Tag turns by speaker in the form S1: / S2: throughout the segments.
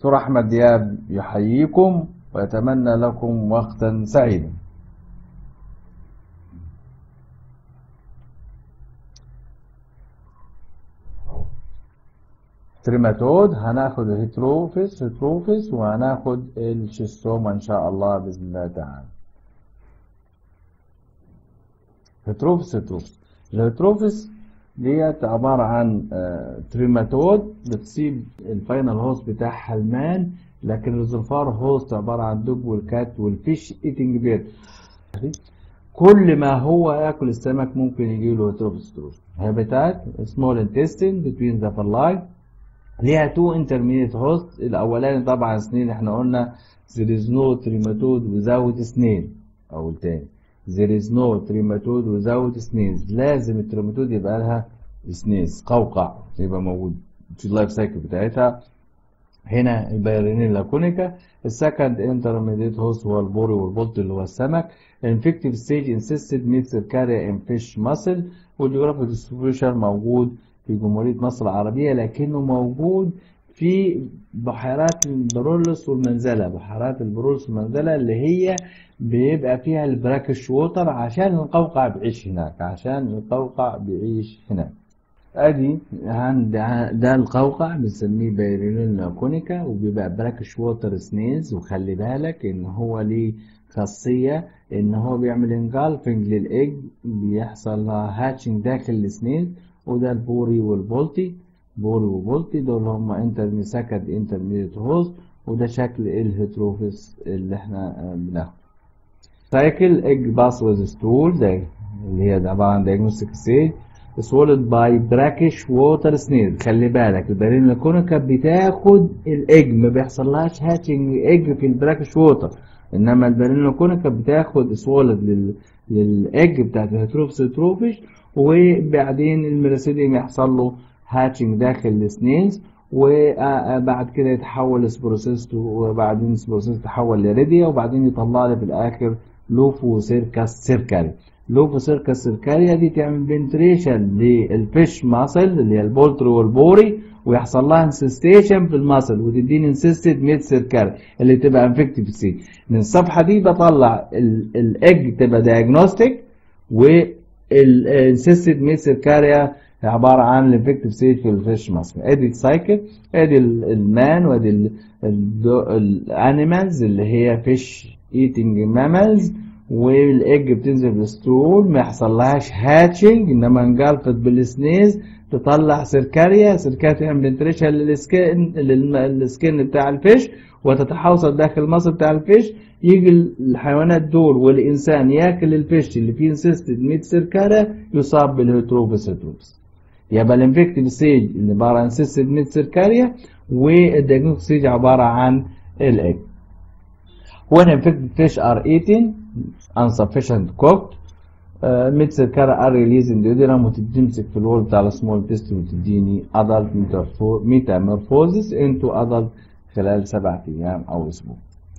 S1: دكتور أحمد دياب يحييكم ويتمنى لكم وقتا سعيدا تريماتود هناخد الهيتروفيس هيتروفيس وهناخد الشيستوما ان شاء الله باذن الله تعالى هيتروفيس هيتروفيس الهيتروفيس ديت عبارة عن آه، تريماتود بتسيب الفاينل هوست بتاعها المان لكن الريزرفار هوست عبارة عن الدب والكات والفيش ايتنج بيرد كل ما هو ياكل السمك ممكن يجي له هيتروفيس هابيتات سمول انتستين بتوين ذا فلاي ليها تو انترميديت هوست الاولاني طبعا سنين احنا قلنا there is no trematode without سنين او التاني there is no trematode without snails لازم التريماتود يبقى لها سنيز قوقع يبقى موجود في اللايف سايكل بتاعتها هنا البايرينيلا كونيكا السكند انترميديت هوست هو البوري والبولت اللي هو السمك الانفكتيف ستيج انسيستد ميتس كاريا ان فيش ماسل والجيوغرافيك ديستريبيوشن موجود في جمهورية مصر العربية لكنه موجود في بحيرات البرولس والمنزلة بحيرات البرولس والمنزلة اللي هي بيبقى فيها البراكش ووتر عشان القوقع بيعيش هناك عشان القوقع بيعيش هناك ادي عند ده القوقع بنسميه بايرينولا كونيكا وبيبقى براكش ووتر سنيلز وخلي بالك ان هو ليه خاصية ان هو بيعمل انجالفنج للايج بيحصل لها هاتشنج داخل السنيل وده البوري والبولتي بوري وبولتي دول هم انتر سكند انترميديت هوست وده شكل الهيتروفيس اللي احنا بناخده سايكل ايج باس ويز ستول ده اللي هي عباره عن دايجنوستيك ستيج swallowed باي براكش ووتر سنيل خلي بالك البالين الكونيكا بتاخد الايج ما بيحصلهاش هاتشنج ايج في البراكش ووتر انما البالين الكونيكا بتاخد swallowed لل للايج بتاعت الهيتروفيس هيتروفيش وبعدين الميراسيديوم يحصل له هاتشنج داخل السنيلز وبعد كده يتحول لسبروسيست وبعدين سبروسيست يتحول لريديا وبعدين يطلع لي في الاخر لوفو سيركاس سيركاري لوفو سيركاس سيركاريا دي تعمل بنتريشن للفيش ماسل اللي هي البولتري والبوري ويحصل لها انسستيشن في الماسل وتديني انسستد ميد سيركاري اللي تبقى انفكتيف سي من الصفحه دي بطلع الايج تبقى دايجنوستيك والانسستد ميد سيركاريا عباره عن الانفكتيف ستيج في الفيش ماسك ادي السايكل ادي المان وادي الانيمالز اللي هي فيش ايتنج مامالز والايج بتنزل في الستول ما يحصلهاش هاتشنج انما انجلفت بالسنيز تطلع سيركاريا سيركاريا تعمل انتريشن للسكين للسكين بتاع الفيش وتتحوصل داخل المصل بتاع الفيش يجي الحيوانات دول والانسان ياكل الفيش اللي فيه انسيستد ميت سيركاريا يصاب بالهيتروفيس هيتروفيس يبقى الانفكتيف ستيج اللي عباره عن انسيستد ميت سيركاريا والديagnostic ستيج عباره عن الايج when infected fish are eaten insufficient cooked ميت سيركاريا are released in the duodenum وتتمسك في الوول بتاع السمول تيست وتديني adult metamorphosis into adult خلال سبعة ايام او اسبوع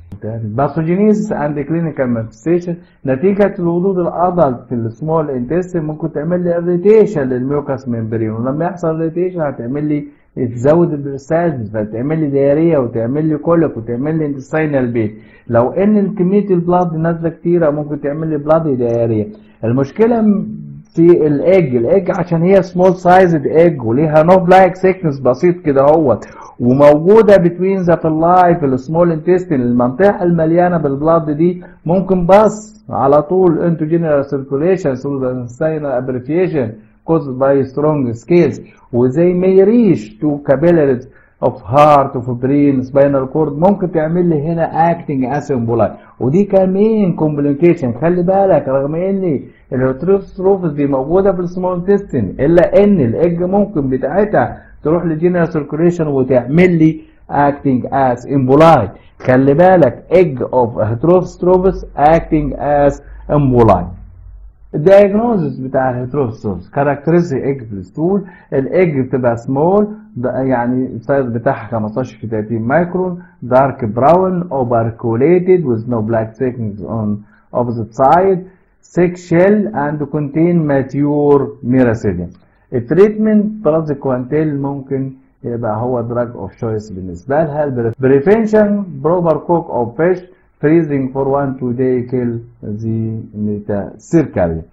S1: باثوجينيز اند كلينيكال مانفستيشن نتيجة الوجود الادلت في السمول انتستين ممكن تعمل لي اريتيشن للميوكاس ممبرين ولما يحصل اريتيشن هتعمل لي تزود البرستاجز فتعمل لي دياريه وتعمل لي كوليك وتعمل لي انتستينال بيت لو ان كميه البلاد نازله كتيره ممكن تعمل لي بلاد دياريه المشكله في الايج الايج عشان هي سمول سايزد ايج وليها نوب لايك سيكنس بسيط كده اهوت وموجوده بتوين ذا فلاي في السمول انتستين المنطقه المليانه بالبلاد دي ممكن بس على طول انتو جنرال سيركوليشن ثرو ذا انتستينال ابريفيشن caused by strong scales وزي ما يريش to capillaries of heart of brain spinal cord ممكن تعمل لي هنا acting as emboli ودي كمان complication خلي بالك رغم ان الهيتروستروفس دي موجوده في السمول انتستين الا ان الايج ممكن بتاعتها تروح لجنرال سيركوليشن وتعمل لي acting as emboli خلي بالك egg of heterostrobus acting as emboli الدايجنوزس بتاع الهيتروستروس كاركترستيك ايج في الستول الايج بتبقى سمول يعني السايز بتاعها 15 في 30 مايكرون دارك براون اوبركوليتد with no black thickness on opposite side thick shell and contain mature miracidium التريتمنت بلازيكوانتيل ممكن يبقى هو دراج اوف شويس بالنسبه لها بريفنشن بروبر كوك اوف فيش freezing for one to day kill the metacercalia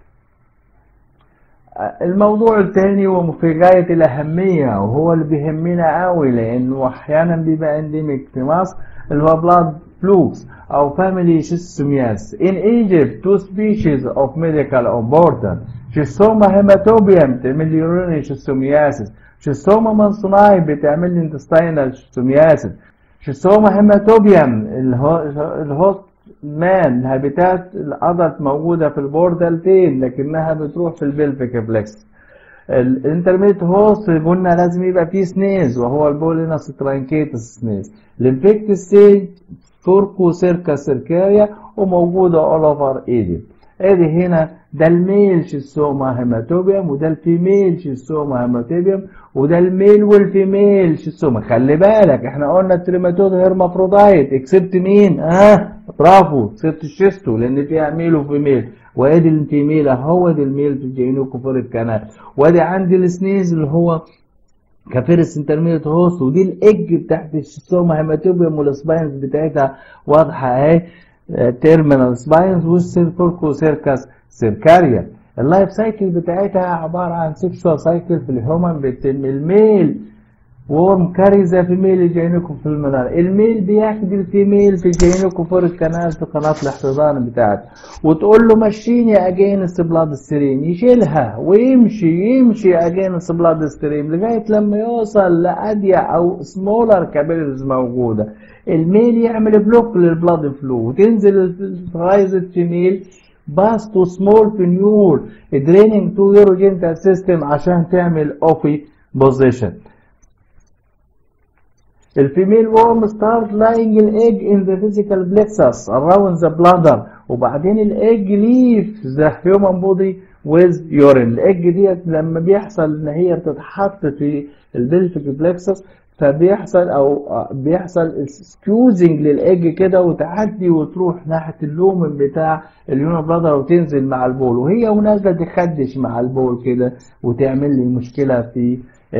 S1: الموضوع الثاني وفي غاية الأهمية وهو اللي بيهمنا قوي لأنه أحيانا بيبقى انديميك في مصر اللي هو بلاد فلوكس أو فاميلي شيستومياس. In Egypt, two species of medical important. Schistoma hematobium تعمل لي urinary schistomiasis. Schistoma mansoni بتعمل لي intestinal schistomiasis. Schistoma hematobium الهوست مان الهابيتات الادلت موجوده في البوردالتين لكنها بتروح في البلفيك فليكس الانترميت هوست قلنا لازم يبقى فيه سنيز وهو البولينس ترانكيتس سنيز الانفكت ستيج توركو سيركا سيركاريا وموجوده اول اوفر ايدي ادي هنا ده الميل شيستوما هيماتوبيوم وده الفيميل شيستوما هيماتوبيوم وده الميل والفيميل شيستوما خلي بالك احنا قلنا التريماتود هيرمافرودايت اكسبت مين اه برافو اكسبت الشيستو لان فيها ميل وفيميل وادي الفيميل اهو دي الميل في الجينوكوفوريك كانال وادي عندي السنيز اللي هو كفيرس انترميديت هوست ودي الايج بتاعت الشيستوما هيماتوبيوم والسباينز بتاعتها واضحه اهي تيرمينال سباينز والسيركو سيركاس سيركاريا اللايف سايكل بتاعتها عباره عن سيكشوال سايكل في الهيومن بتتم الميل وورم كاري ذا فيميل جينيكو في المنار الميل بياخد الفيميل في جينيكو فور الكنال في قناه الاحتضان بتاعته وتقول له مشيني اجينست بلاد ستريم يشيلها ويمشي يمشي اجينست بلاد ستريم لغايه لما يوصل لادية او سمولر كابيلز موجوده الميل يعمل بلوك للبلاد فلو وتنزل غايزة فيميل باس تو سمول فينيول دريننج تو يوروجينتال سيستم عشان تعمل اوفي بوزيشن الفيميل وورم ستارت لاينج الايج ان ذا فيزيكال بلكسس اراوند ذا بلادر وبعدين الايج ليف ذا هيومن بودي ويز يورين الايج ديت لما بيحصل ان هي بتتحط في البلفيك بلكسس فبيحصل او بيحصل سكيوزنج للايج كده وتعدي وتروح ناحيه اللومن بتاع اليونا بلادر وتنزل مع البول وهي ونازله تخدش مع البول كده وتعمل لي مشكله في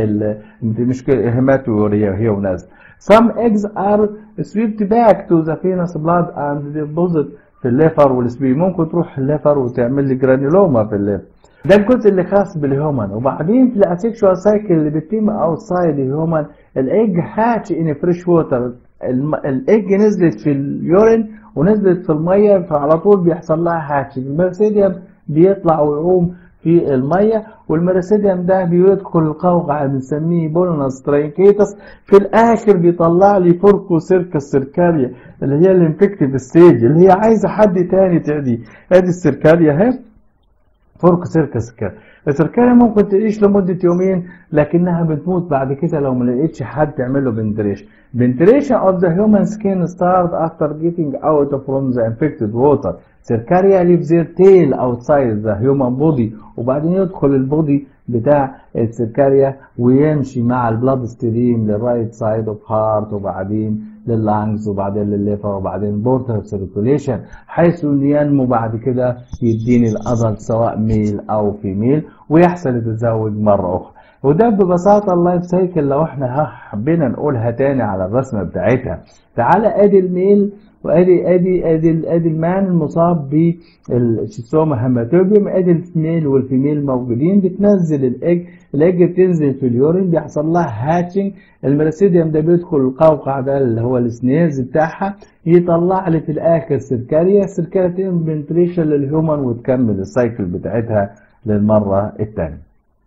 S1: مشكله هيماتوريا هي ونازله Some eggs are swept back to the venous blood and deposit في الليفر والسبي ممكن تروح الليفر وتعمل لي جرانيولوما في الليفر ده الجزء اللي خاص بالهيومن وبعدين في الاسيكشوال سايكل اللي بتتم اوتسايد الهيومن الايج هاتش ان فريش ووتر الايج نزلت في اليورين ونزلت في الميه فعلى طول بيحصل لها هاتش الميرسيديوم بيطلع ويعوم في الميه والميرسيديوم ده بيدخل القوقعه بنسميه بولنس ترينكيتس في الاخر بيطلع لي فوركو سيركس سيركاليا اللي هي الانفكتيف ستيج اللي هي عايزه حد تاني تعدي ادي السيركاليا اهي فورك سيركس كده السيركاليا ممكن تعيش لمدة يومين لكنها بتموت بعد كده لو ما لقيتش حد تعمل له بنتريشن ventilation of the human skin start after getting out from the infected water Cercaria leaves their tail outside the human body وبعدين يدخل البودي بتاع السيركاريا ويمشي مع البلاد ستريم للرايت سايد اوف هارت وبعدين لللانجز وبعدين للليفر وبعدين بورتال سيركوليشن حيث ينمو بعد كده يديني الادلت سواء ميل او فيميل ويحصل التزاوج مره اخرى وده ببساطة اللايف سايكل لو احنا حبينا نقولها تاني على الرسمة بتاعتها تعالى ادي الميل وادي ادي ادي ادي المان المصاب بالشيستوما هيماتوبيوم ادي الفيميل والفيميل موجودين بتنزل الايج الايج بتنزل في اليورين بيحصل لها هاتشنج الميرسيديوم ده بيدخل القوقع ده اللي هو السنيز بتاعها يطلع لي في الاخر سيركاريا السيركاريا تعمل بنتريشن للهيومن وتكمل السايكل بتاعتها للمره الثانيه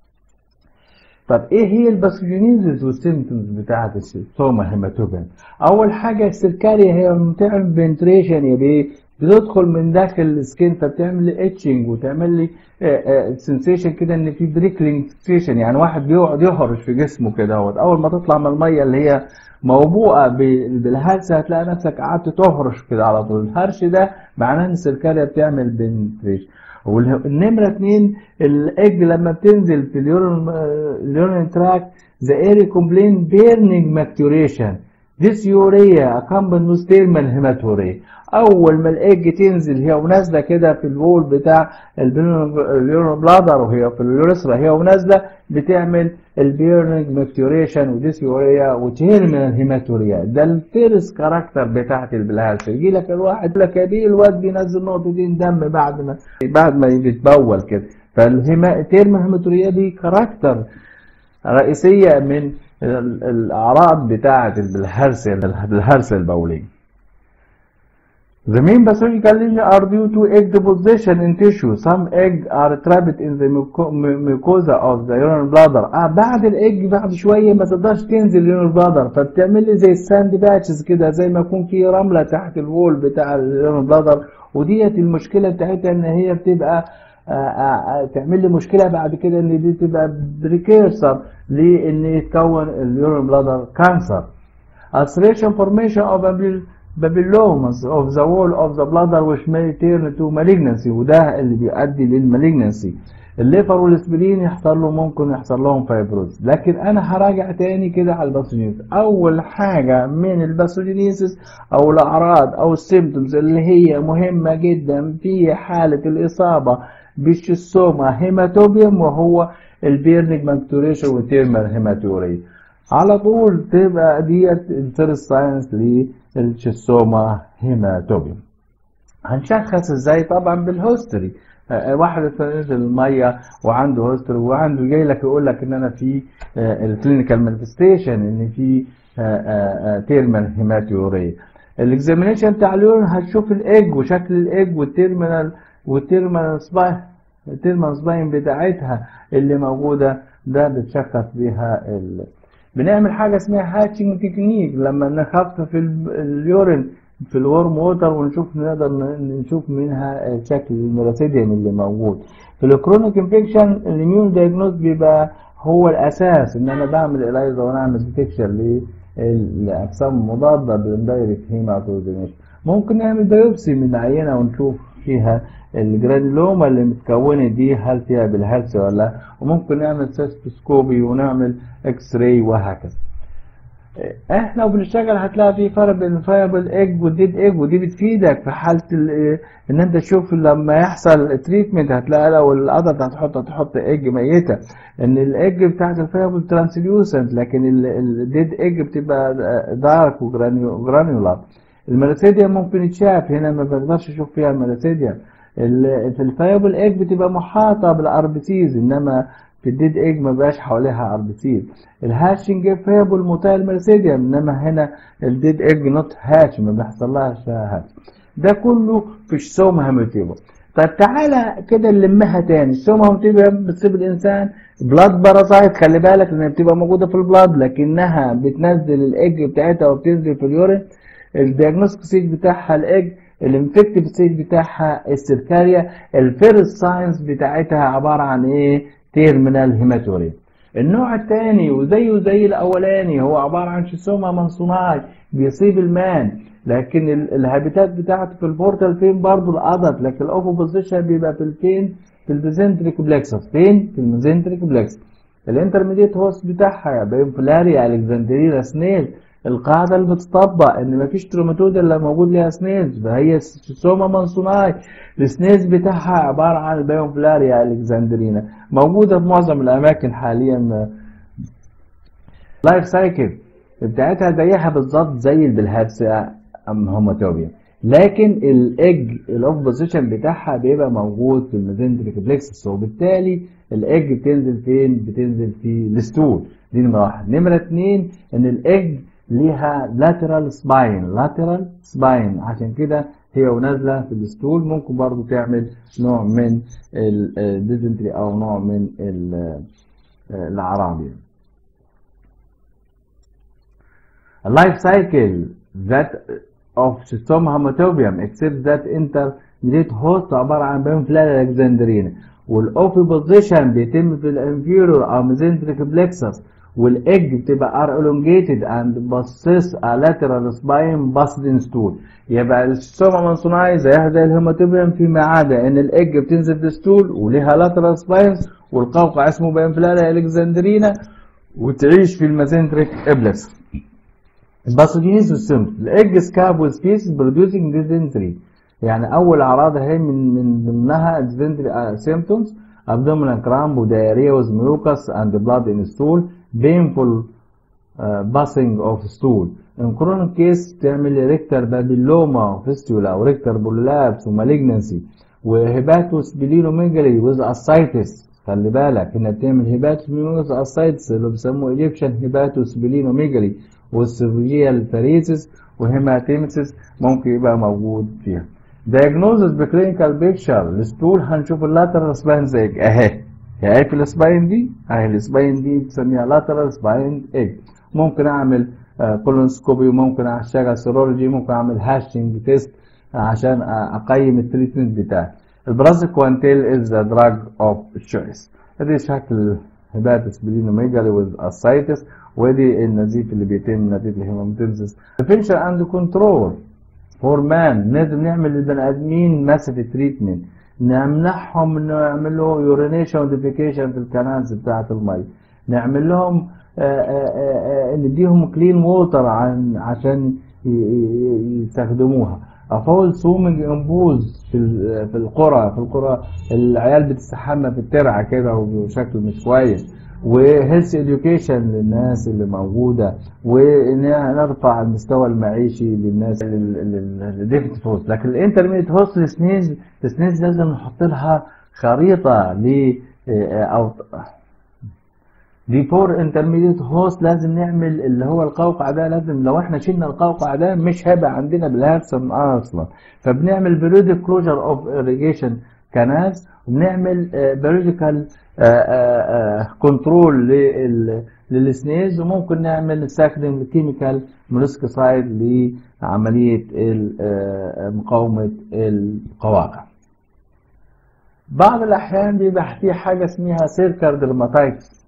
S1: طب ايه هي الباثوجينيزز والسيمتومز بتاعت السوما هيماتوبين اول حاجه السيركاريا هي بتعمل بنتريشن يا بيه بتدخل من داخل السكين فبتعمل لي اتشنج وتعمل لي سنسيشن كده ان في بريكلينج سنسيشن يعني واحد بيقعد يهرش في جسمه كده اهوت اول ما تطلع من الميه اللي هي موبوءه بالهرس هتلاقي نفسك قعدت تهرش كده على طول الهرش ده معناه ان السيركاريا بتعمل بنتريشن والنمرة اتنين الايج لما بتنزل في اليورين اليورين تراك ذا ايري كومبلين بيرنينج ماتيوريشن ديسيوريا accompanied with thermal hematuria اول ما الايج تنزل هي ونازله كده في الوول بتاع اليورو بلادر وهي في اليوريثرا هي ونازله بتعمل البيرنج مكتوريشن وديسيوريا وتيرمينال هيماتوريا ده الفيرست كاركتر بتاعت البلهارس يجي لك الواحد يقول لك يا بيه الواد بينزل نقطتين دم بعد ما بعد ما بيتبول كده فالتيرمينال هيماتوريا دي كاركتر رئيسيه من الاعراض بتاعه البلهارس البلهارس البوليه The main pathological lesions are due to egg deposition in tissue. Some eggs are trapped in the muco- mu- mucosa of the urinary bladder. آه بعد الايج بعد شويه ما تقدرش تنزل اليورين بلادر فبتعمل لي زي الساند باتشز كده زي ما يكون في رمله تحت الوول بتاع اليورين بلادر وديت المشكله بتاعتها ان هي بتبقى آه آه آه تعمل لي مشكله بعد كده ان دي تبقى بريكيرسر لان يتكون اليورين بلادر كانسر. ulceration formation of papillomas of the wall of the bladder which may turn to malignancy وده اللي بيؤدي للمالجنسي الليفر والاسبرين يحصل له ممكن يحصل لهم فايبروز لكن انا هراجع تاني كده على الباثوجينيز اول حاجه من الباثوجينيسيس او الاعراض او السيمتومز اللي هي مهمه جدا في حاله الاصابه بالشيستوما هيماتوبيوم وهو البيرنج ماكتوريشن والتيرمال هيماتوري على طول تبقى ديت الفيرست ساينس للشيستوما هيماتوبيوم هنشخص ازاي طبعا بالهوستري آه، واحد نزل الميه وعنده هوستري وعنده جاي لك يقول لك ان انا في الكلينيكال مانيفستيشن ان في تيرمال هيماتوريا الاكزامينيشن بتاع اليورين هتشوف الايج وشكل الايج والتيرمينال والتيرمينال سباين التيرمينال سباين بتاعتها اللي موجوده ده بتشخص بيها ال... بنعمل حاجه اسمها هاتشنج تكنيك لما نخفف ال- اليورين في الورم ووتر ونشوف نقدر ن- نشوف منها شكل الميراسيديوم اللي موجود في الكرونيك انفكشن الاميون دايجنوز بيبقى هو الاساس ان انا بعمل الايزا وانا اعمل ديتكشن للاجسام المضاده بالاندايركت هيماتوجينيشن ممكن نعمل بايوبسي من عينه ونشوف فيها الجرانيلوما اللي متكونه دي هل فيها بالهلس ولا لا وممكن نعمل سيستوسكوبي ونعمل اكس راي وهكذا احنا وبنشتغل هتلاقي في فرق بين الفايبل ايج والديد ايج ودي بتفيدك في حاله ال- ان انت تشوف لما يحصل تريتمنت هتلاقي لو القدر هتحط هتحط ايج ميته ان الايج بتاعت الفايبل ترانسليوسنت لكن الديد ايج بتبقى دارك وجرانيولار الميراسيديا ممكن يتشاف هنا ما بقدرش اشوف فيها الميراسيديا ال- في الفايبل ايج بتبقى محاطه بالار بي سيز انما في الديد ايج ما بقاش حواليها ار بي سيز الهاشنج فايبل مطال الميراسيديا انما هنا الديد ايج نوت هاتش ما بيحصلهاش هاتش ده كله في السوم هيماتيبا طيب تعالى كده نلمها تاني السوم هيماتيبا بتصيب الانسان بلاد بارازايت خلي بالك لانها بتبقى موجوده في البلاد لكنها بتنزل الايج بتاعتها وبتنزل في اليورين الدياجنوستيك ستيج بتاعها الايج الانفكتيف ستيج بتاعها السيركاريا الفيرست ساينس بتاعتها عباره عن ايه تيرمينال هيماتوريا النوع الثاني وزيه زي الاولاني هو عباره عن شيسوما منصوناي بيصيب المان لكن ال- الهابيتات بتاعته في البورتال فين برضه الادلت لكن الاوفو بوزيشن بيبقى في الفين في الميزنتريك بلكسس فين في الميزنتريك بلكسس الانترميديت هوست بتاعها بينفلاريا الكسندرينا سنيل القاعدة اللي بتطبق ان مفيش تروماتود الا موجود ليها سنيلز فهي سوما منصوناي السنيلز بتاعها عبارة عن البيونفلاريا الكسندرينا موجودة في معظم الاماكن حاليا لايف سايكل بتاعتها زيها بالظبط زي البلهارس ام هوماتوبيا لكن الايج الاوف بوزيشن بتاعها بيبقى موجود في الميزنتريك بلكسس وبالتالي الايج بتنزل فين بتنزل في الستول دي نمره واحد نمره اتنين ان الايج ليها لاترال سباين لاترال سباين عشان كده هي ونازله في الستول ممكن برضو تعمل نوع من الديزنتري او نوع من ال- الاعراض يعني. A life cycle that of schistoma hematobium except that intermediate host عبارة عن بينفلاريا الكسندرينا والاوفي بوزيشن بيتم في الانفيرور او ميزنتريك بلكسس والايج بتبقى ار elongated and possess a lateral spine busted stool يبقى الشيستوما منصوناي زيها زي الهيماتوبيوم فيما عدا ان الايج بتنزل في ستول وليها lateral spines والقوقع اسمه بينفلاريا الكسندرينا وتعيش في الميزنتريك ابلكس الباثوجينيز والسيمتوم الايج سكاب والسبيس بروديوسنج ديزنتري يعني اول اعراض اهي من من ضمنها ديزنتري سيمتومز abdominal cramp ودياريا with mucus and blood in stool painful uh, passing of stool in chronic case تعمل ريكتر بابيلوما وفيستولا وريكتر بولابس ومالجنسي وهيباتوسبلينوميجالي with ascites خلي بالك هنا بتعمل هيباتوسبلينوميجالي ascites اللي بيسموه ايجيبشن هيباتوسبلينوميجالي والسيرفيال فاريسيس وهيماتيمسيس ممكن يبقى موجود فيها diagnosis بكلينيكال بيكتشر الستول هنشوف اللاترال سباين زيج اهي اهي في السباين دي اهي السباين دي بنسميها لاترال سباين ايج ممكن اعمل كولونسكوبي وممكن اشتغل سيرولوجي ممكن اعمل هاشنج تيست عشان اقيم التريتمنت بتاعي البرازيكوانتيل از ذا دراج اوف تشويس ادي شكل هيباتس بلينوميجالي وذ اسايتس ودي النزيف اللي بيتم نتيجه الهيمومتنسس الفينشر اند كنترول فور مان لازم نعمل للبني ادمين ماسيف تريتمنت نمنعهم انه يعملوا يورينيشن وديفيكيشن في الكنالز بتاعه المي نعمل لهم نديهم كلين ووتر عن عشان يستخدموها افول سومنج امبوز في في القرى في القرى العيال بتستحمى في الترعه كده وبشكل مش كويس وهيلث اديوكيشن للناس اللي موجوده ونرفع المستوى المعيشي للناس الديفنت هوست لكن الانترميديت هوست السنيز السنيز لازم نحط لها خريطه ل او دي فور انترميديت هوست لازم نعمل اللي هو القوقع ده لازم لو احنا شلنا القوقع ده مش هيبقى عندنا بالهرسم اصلا فبنعمل بريودك كلوجر اوف irrigation كانالز وبنعمل بيريوديكال كنترول للسنيز وممكن نعمل نستخدم كيميكال مولسكسايد لعمليه مقاومه القواقع بعض الاحيان بيبقى في حاجه اسمها سيركر ديرماتايتس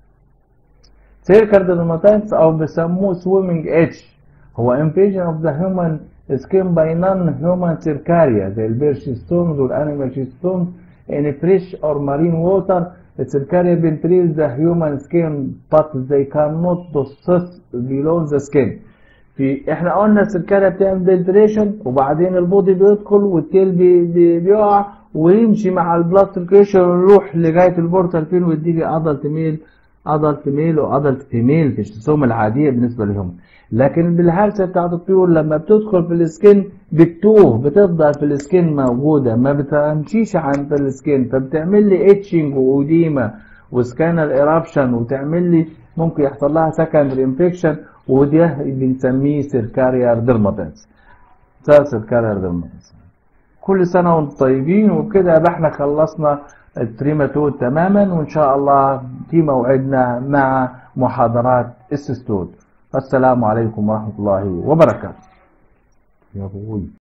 S1: سيركر ديرماتايتس او بيسموه سويمنج اتش هو انفيجن اوف ذا هيومن سكين باي نون هيومن سيركاريا زي البيرشيستونز والانيمال شيستونز in fresh or marine water السيركاريا penetrates the human skin but they cannot possess below the skin في احنا قلنا السيركاريا بتعمل ديلتريشن وبعدين البودي بيدخل والتيل بي بي بيقع ويمشي مع البلاد سيركيشن ويروح لغايه البورتال فين ويديلي ادلت ميل ادلت ميل وادلت فيميل في الشسوم العاديه بالنسبه لهم لكن بالهرسه بتاعت الطيور لما بتدخل في السكن بتتوه بتفضل في السكن موجوده ما بتمشيش عند السكن فبتعمل لي اتشنج واوديما وسكانر ايرابشن وتعمل لي ممكن يحصل لها سكندري انفكشن وده بنسميه سيركاريار ديرماتيتس سيركاريار ديرماتيتس كل سنه وانتم طيبين وبكده يبقى احنا خلصنا التريماتود تماما وان شاء الله في موعدنا مع محاضرات السيستود السلام عليكم ورحمة الله وبركاته يا ابوي